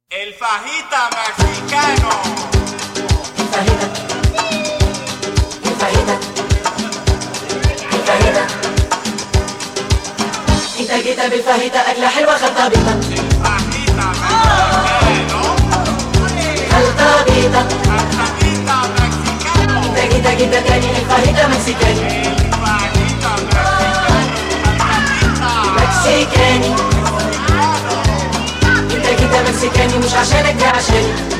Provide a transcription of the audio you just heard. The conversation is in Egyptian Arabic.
El fajita mexicano. الفاهدة الفاهدة الفاهدة انت جيت بالفاهدة أكلة حلوة خلطة بيضة Fajita mexicano. خلطة بيضة El fajita mexicano. انت جيت جدا تاني الفاهدة مكسيكاني El fajita mexicano. مكسيكاني انت جيت مكسيكاني مش عشانك ده عشاني